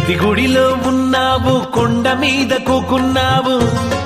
ప్రతి గుడిలో ఉన్నావు కొండ మీద కూకున్నావు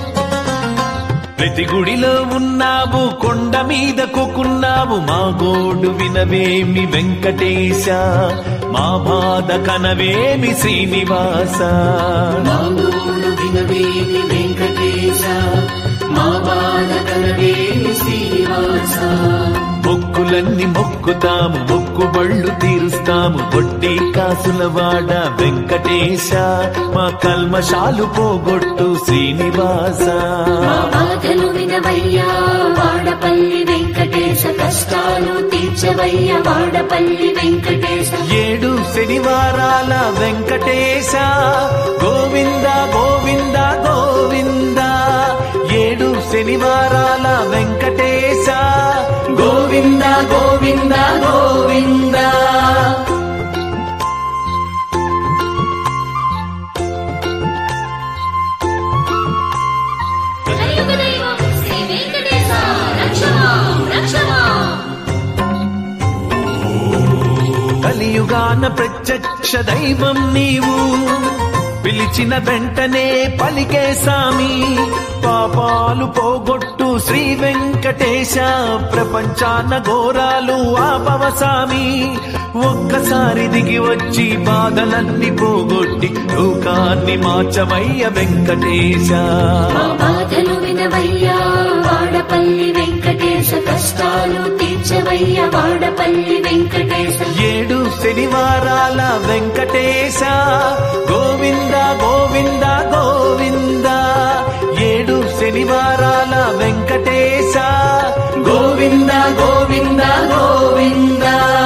ప్రతి గుడిలో ఉన్నావు కొండ మీద కూకున్నావు మా గోడు వినవేమి వెంకటేశ మా బాధ కనవేమి శ్రీనివాస మామూలు వినవేమి వెంకటేశ మా బాధ కలవేమి శ్రీనివాస మొక్కులన్నీ మొక్కుతాము మొక్కుబళ్ళు తీరుస్తాము వడ్డీ కాసుల వాడ వెంకటేశ మా కల్మషాలు పోగొట్టు శ్రీనివాస మా బాధలు వినవయ్యా వాడపల్లి వెంకటేశ కష్టాలు తీర్చవయ్య వాడపల్లి వెంకటేశ ఏడు శనివారాల వెంకటేశ గోవింద గోవింద గోవింద ఏడు శనివారాల వెంకటేశ గోవింద గోవింద గోవింద కలియుగ దైవం శ్రీ వెంకటేశ రక్షమా రక్షమా కలియుగాన ప్రత్యక్ష దైవం నీవు పిలిచిన వెంటనే పలికే సామి పాపాలు పోగొట్టు శ్రీ వెంకటేశ ప్రపంచాన ఘోరాలు ఆపవ సామి ఒక్కసారి దిగి వచ్చి బాధలన్నీ పోగొట్టి లోకాన్ని మార్చమయ్య వెంకటేశ మా బాధలు వినవయ్యా వాడపల్లి వెంకటేశ కష్టాలు తీర్చవయ్య వాడపల్లి వెంకటేశ ఏడు శనివారాల వెంకటేశ గోవింద గోవింద గోవింద ఏడు శనివారాల వెంకటేశ గోవింద గోవింద గోవింద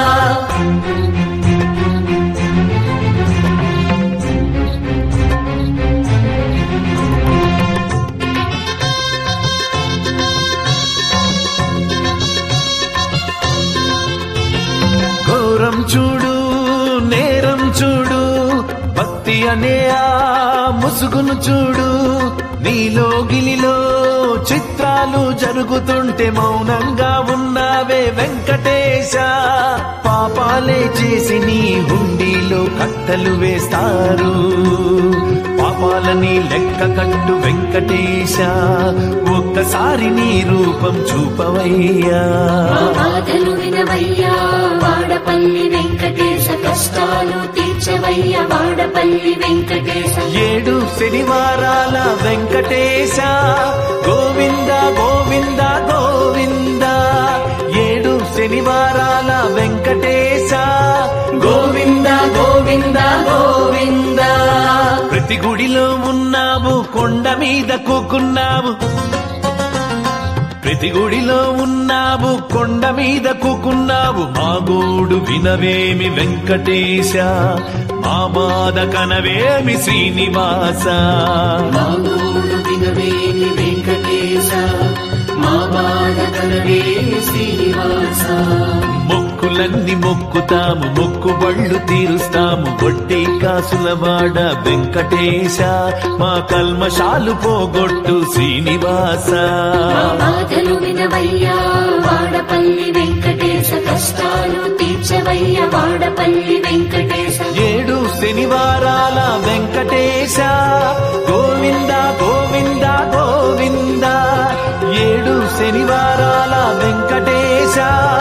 ఘోరం చూడు నేరం చూడు భక్తి అనే ఆ ముసుగును చూడు నీలో గిలిలో చిత్రాలు జరుగుతుంటే మౌనంగా ఉన్నావే వెంకటేశ పాపాలే చేసి నీ హుండీలో కట్టలు వేస్తారు పాపాలని లెక్క కట్టు వెంకటేశ ఒక్కసారి నీ రూపం చూపవయ్యా మా బాధలు వినవయ్యా వాడపల్లి వెంకటేశ కష్టాలు తీర్చవయ్య వాడపల్లి వెంకటేశ ఏడు శనివారాల వెంకటేశ గోవింద గోవింద గోవింద ఏడు శనివారాల వెంకటేశ గోవింద గోవింద గోవింద ప్రతి గుడిలో ఉన్నావు కొండ మీద కూకున్నావు ప్రతి గుడిలో ఉన్నావు కొండ మీద కూకున్నావు మా గోడు వినవేమి వెంకటేశ మా బాధ కనవేమి శ్రీనివాస మామూలు వినవేమి వెంకటేశ మా బాధ కలవేమి శ్రీనివాస మొక్కులన్నీ మొక్కుతాము మొక్కుబళ్ళు తీరుస్తాము వడ్డీ కాసుల వాడ వెంకటేశ మా కల్మషాలు పోగొట్టు శ్రీనివాస మా బాధలు వినవయ్యా వాడపల్లి వెంకటేశ కష్టాలు తీర్చవయ్య వాడపల్లి వెంకటేశ ఏడు శనివారాల వెంకటేశ గోవింద గోవింద గోవింద ఏడు శనివారాల వెంకటేశ